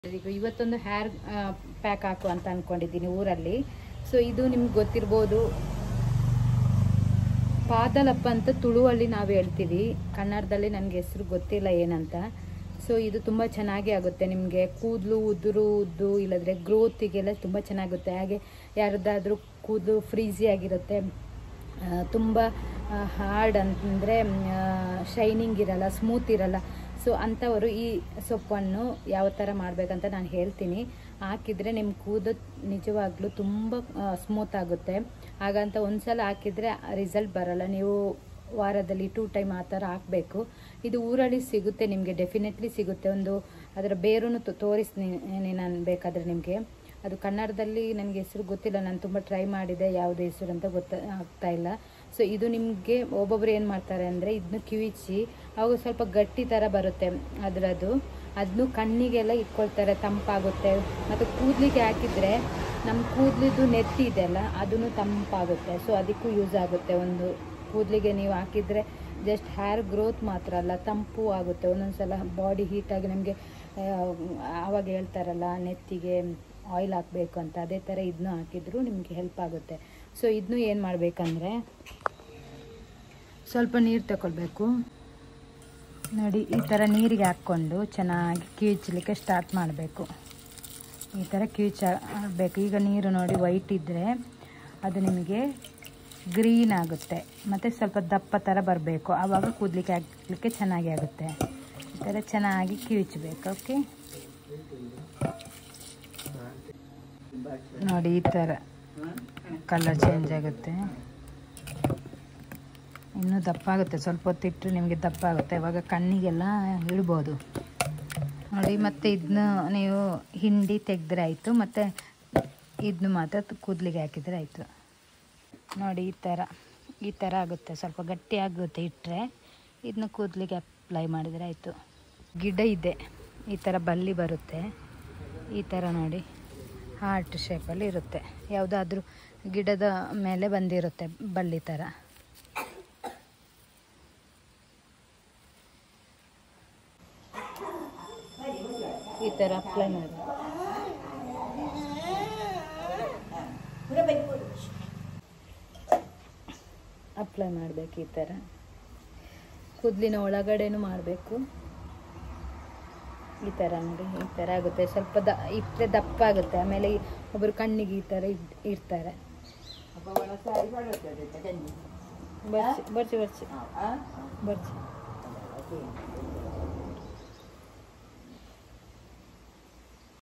ಈಗ ಇವತ್ತೊಂದು hair pack ಹಾಕು ಅಂತ ಅನ್ಕೊಂಡಿದ್ದೀನಿ ಊರಲ್ಲಿ ಸೊ ಇದು ನಿಮ್ಗೆ ಗೊತ್ತಿರ್ಬೋದು ಪಾದಲಪ್ಪ ಅಂತ ತುಳುವಲ್ಲಿ ನಾವು ಹೇಳ್ತೀವಿ ಕನ್ನಡದಲ್ಲಿ ನನಗೆ ಹೆಸರು ಗೊತ್ತಿಲ್ಲ ಏನಂತ ಸೊ ಇದು ತುಂಬ ಚೆನ್ನಾಗಿ ಆಗುತ್ತೆ ನಿಮಗೆ ಕೂದಲು ಉದುರು ಉದ್ದು ಇಲ್ಲದ್ರೆ ಗ್ರೋತಿಗೆಲ್ಲ ತುಂಬ ಚೆನ್ನಾಗುತ್ತೆ ಹಾಗೆ ಯಾರದ್ದಾದ್ರೂ ಕೂದಲು ಫ್ರೀಸಿ ಆಗಿರುತ್ತೆ ತುಂಬ ಹಾರ್ಡ್ ಅಂತಂದರೆ ಶೈನಿಂಗ್ ಇರಲ್ಲ ಸ್ಮೂತ್ ಇರಲ್ಲ ಸೊ ಅಂಥವರು ಈ ಸೊಪ್ಪನ್ನು ಯಾವ ಥರ ಮಾಡಬೇಕಂತ ನಾನು ಹೇಳ್ತೀನಿ ಹಾಕಿದರೆ ನಿಮ್ಮ ಕೂದಲು ನಿಜವಾಗ್ಲೂ ತುಂಬ ಸ್ಮೂತ್ ಆಗುತ್ತೆ ಹಾಗಂತ ಒಂದ್ಸಲ ಹಾಕಿದರೆ ರಿಸಲ್ಟ್ ಬರಲ್ಲ ನೀವು ವಾರದಲ್ಲಿ ಟೂ ಟೈಮ್ ಆ ಥರ ಹಾಕಬೇಕು ಇದು ಊರಲ್ಲಿ ಸಿಗುತ್ತೆ ನಿಮಗೆ ಡೆಫಿನೆಟ್ಲಿ ಸಿಗುತ್ತೆ ಒಂದು ಅದರ ಬೇರನ್ನು ತೋರಿಸ್ತೀನಿ ನಾನು ಬೇಕಾದರೆ ನಿಮಗೆ ಅದು ಕನ್ನಡದಲ್ಲಿ ನನಗೆ ಹೆಸರು ಗೊತ್ತಿಲ್ಲ ನಾನು ತುಂಬ ಟ್ರೈ ಮಾಡಿದೆ ಯಾವುದು ಹೆಸರು ಅಂತ ಗೊತ್ತ ಆಗ್ತಾ ಇಲ್ಲ ಸೊ ಇದು ನಿಮಗೆ ಒಬ್ಬೊಬ್ರು ಏನು ಮಾಡ್ತಾರೆ ಅಂದರೆ ಇದನ್ನು ಕಿವಿಚಿ ಅವಾಗ ಸ್ವಲ್ಪ ಗಟ್ಟಿ ಥರ ಬರುತ್ತೆ ಅದರದ್ದು ಅದನ್ನು ಕಣ್ಣಿಗೆಲ್ಲ ಇಟ್ಕೊಳ್ತಾರೆ ತಂಪಾಗುತ್ತೆ ಮತ್ತು ಕೂದಲಿಗೆ ಹಾಕಿದರೆ ನಮ್ಮ ಕೂದಲಿದ್ದು ನೆತ್ತಿ ಇದೆಯಲ್ಲ ಅದನ್ನು ತಂಪಾಗುತ್ತೆ ಸೊ ಅದಕ್ಕೂ ಯೂಸ್ ಆಗುತ್ತೆ ಒಂದು ಕೂದಲಿಗೆ ನೀವು ಹಾಕಿದರೆ ಜಸ್ಟ್ ಹೇರ್ ಗ್ರೋತ್ ಮಾತ್ರ ಅಲ್ಲ ತಂಪು ಆಗುತ್ತೆ ಒಂದೊಂದು ಸಲ ಬಾಡಿ ಹೀಟಾಗಿ ನಮಗೆ ಆವಾಗ ಹೇಳ್ತಾರಲ್ಲ ನೆತ್ತಿಗೆ ಆಯಿಲ್ ಹಾಕಬೇಕು ಅಂತ ಅದೇ ಥರ ಇದನ್ನು ಹಾಕಿದ್ರು ನಿಮಗೆ ಹೆಲ್ಪ್ ಆಗುತ್ತೆ ಸೊ ಇದನ್ನು ಏನು ಮಾಡಬೇಕಂದ್ರೆ ಸ್ವಲ್ಪ ನೀರು ತಗೊಳ್ಬೇಕು ನೋಡಿ ಈ ಥರ ನೀರಿಗೆ ಹಾಕ್ಕೊಂಡು ಚೆನ್ನಾಗಿ ಕಿವುಚಲಿಕ್ಕೆ ಸ್ಟಾರ್ಟ್ ಮಾಡಬೇಕು ಈ ಥರ ಕಿವುಚ ಆಗಬೇಕು ಈಗ ನೀರು ನೋಡಿ ವೈಟ್ ಇದ್ದರೆ ಅದು ನಿಮಗೆ ಗ್ರೀನ್ ಆಗುತ್ತೆ ಮತ್ತು ಸ್ವಲ್ಪ ದಪ್ಪ ಥರ ಬರಬೇಕು ಆವಾಗ ಕೂದಲಿಕ್ಕೆ ಹಾಕಲಿಕ್ಕೆ ಚೆನ್ನಾಗಿ ಆಗುತ್ತೆ ಈ ಥರ ಚೆನ್ನಾಗಿ ಕಿವುಚಬೇಕು ಓಕೆ ನೋಡಿ ಈ ಥರ ಕಲರ್ ಚೇಂಜ್ ಆಗುತ್ತೆ ಇನ್ನೂ ದಪ್ಪ ಆಗುತ್ತೆ ಸ್ವಲ್ಪ ಹೊತ್ತಿಟ್ಟು ನಿಮಗೆ ದಪ್ಪ ಆಗುತ್ತೆ ಇವಾಗ ಕಣ್ಣಿಗೆಲ್ಲ ಇಡ್ಬೋದು ನೋಡಿ ಮತ್ತೆ ಇದನ್ನ ನೀವು ಹಿಂಡಿ ತೆಗೆದ್ರೆ ಆಯಿತು ಮತ್ತು ಇದನ್ನು ಮಾತ್ರ ಕೂದಲಿಗೆ ಹಾಕಿದರೆ ಆಯಿತು ನೋಡಿ ಈ ಥರ ಈ ಥರ ಆಗುತ್ತೆ ಸ್ವಲ್ಪ ಗಟ್ಟಿ ಆಗುತ್ತೆ ಇಟ್ಟರೆ ಇದನ್ನ ಕೂದಲಿಗೆ ಅಪ್ಲೈ ಮಾಡಿದರೆ ಆಯಿತು ಗಿಡ ಇದೆ ಈ ಥರ ಬಲ್ಲಿ ಬರುತ್ತೆ ಈ ಥರ ನೋಡಿ ಹಾರ್ಟ್ ಶೇಪಲ್ಲಿ ಇರುತ್ತೆ ಯಾವುದಾದ್ರೂ ಗಿಡದ ಮೇಲೆ ಬಂದಿರುತ್ತೆ ಬಳ್ಳಿ ಥರ ಈ ಥರ ಅಪ್ಲೈ ಮಾಡಿ ಅಪ್ಲೈ ಮಾಡಬೇಕು ಈ ಥರ ಕೂದಲಿನ ಒಳಗಡೆನೂ ಮಾಡಬೇಕು ಈ ಥರ ನೋಡಿ ಈ ಥರ ಆಗುತ್ತೆ ಸ್ವಲ್ಪ ದ ಇಟ್ಟರೆ ದಪ್ಪ ಆಗುತ್ತೆ ಆಮೇಲೆ ಒಬ್ಬರು ಕಣ್ಣಿಗೆ ಈ ಥರ ಇಡ್ ಇಡ್ತಾರೆ ಬರ್ಚಿ ಬರ್ಚಿ ಬರ್ಚಿ ಬರ್ಚಿ